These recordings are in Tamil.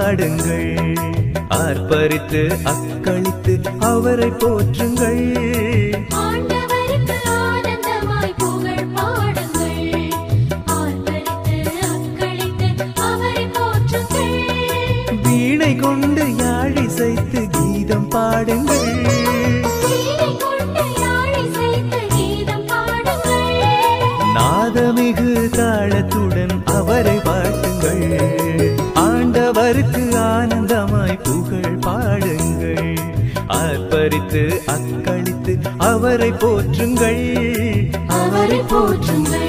பாடுங்கள் ஆர்ப்பரித்து அக்களித்து அவரை போற்றுங்கள் ஆண்டவருக்கு ஆனந்தமாய் புகழ் பாடுங்கள் ஆர்ப்பரித்து அக்களித்து அவரை போற்றுங்கள் வீணை கொண்டு யாழிசைத்து கீதம் பாடுங்கள் வீணை கொண்டு யாழிசைத்து கீதம் பாடுங்கள் நாதமிகு தாளத்துடன் அவரை வாழ்த்துங்கள் ஆண்டவருக்கு ஆனந்தமாய் புகழ் பாடுங்கள் ஆர்ப்பரித்து அக்களித்து அவரை போற்றுங்கள் அவரை போற்றுங்கள்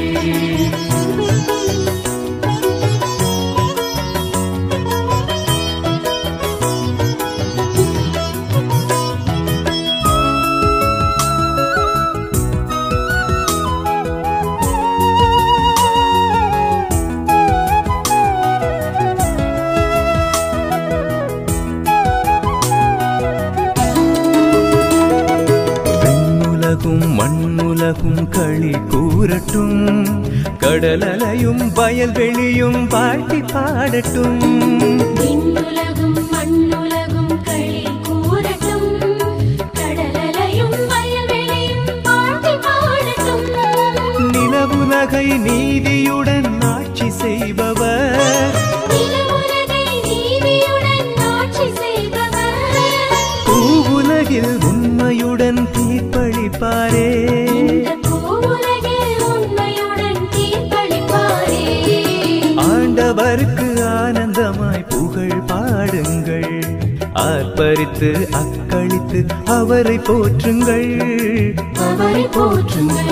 விண்ணுலகும் மண்ணுலகும் களி கூறட்டும் கடலலையும் வயல்வெளியும் பாட்டி பாடட்டும் விண்ணுலகும் மண்ணுலகும் களி கூறட்டும் கடலலையும் வயல்வெளியும் பாட்டி பாடட்டும் நிலவுலகை நீதியுடன் ஆட்சி செய்பவர் நிலவுலகை நீதியுடன் ஆட்சி செய்பவர் பூவுலகில் உண்மையுடன் தீர்ப்பளிப்பாரே இந்த பூவுலகில் உண்மையுடன் தீர்ப்பளிப்பாரே ஆண்டவருக்கு ஆனந்தமாய் புகழ் பாடுங்கள் ஆர்ப்பரித்து அக்களித்து அவரை போற்றுங்கள் அவரை போற்றுங்கள்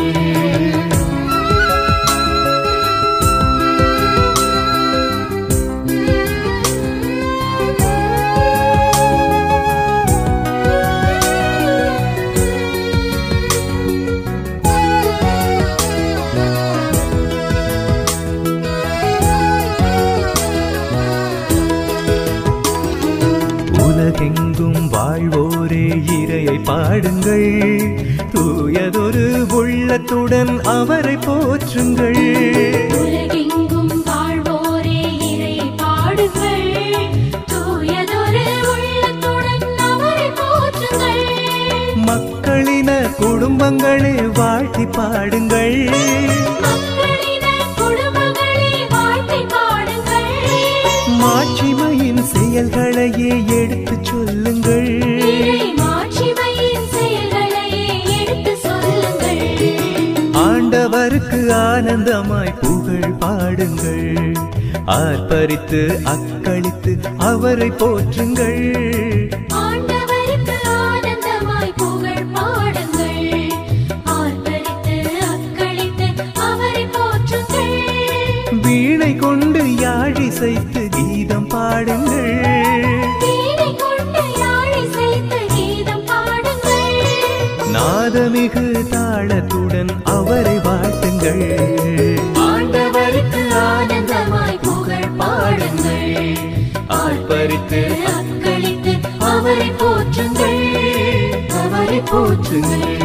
உலகெங்கும் வாழ்வோரே இறையை பாடுங்கள் தூயதொரு உள்ளத்துடன் அவரை போற்றுங்கள் உலகெங்கும் வாழ்வோரே இறை பாடுங்கள் தூயதொரு உள்ளத்துடன் அவரை போற்றுங்கள் மக்களின குடும்பங்களே வாழ்த்தி பாடுங்கள் மக்களின குடும்பங்களே வாழ்த்தி பாடுங்கள் மாட்சிமையின் செயல்களையே எடுத்துச் சொல்லுங்கள் இறை மாட்சிமையின் செயல்களையே எடுத்துச் சொல்லுங்கள் ஆண்டவருக்கு ஆனந்தமாய் புகழ் பாடுங்கள் ஆர்ப்பரித்து அக்களித்து அவரை போற்றுங்கள் ஆண்டவருக்கு ஆனந்தமாய் புகழ் பாடுங்கள் ஆர்ப்பரித்து அக்களித்து அவரை போற்றுங்கள் வீணை கொண்டு யாழிசைத்து கீதம் பாடுங்கள் வீணை கொண்டு யாழிசைத்து கீதம் பாடுங்கள் நாதமிகு தாளத்துடன் அவரை வாழ்த்துங்கள் ஆண்டவருக்கு ஆனந்தமாய் புகழ் பாடுங்கள் ஆர்ப்பரித்து அக்களித்து அவரை போற்றுங்கள் அவரை போற்றுங்கள்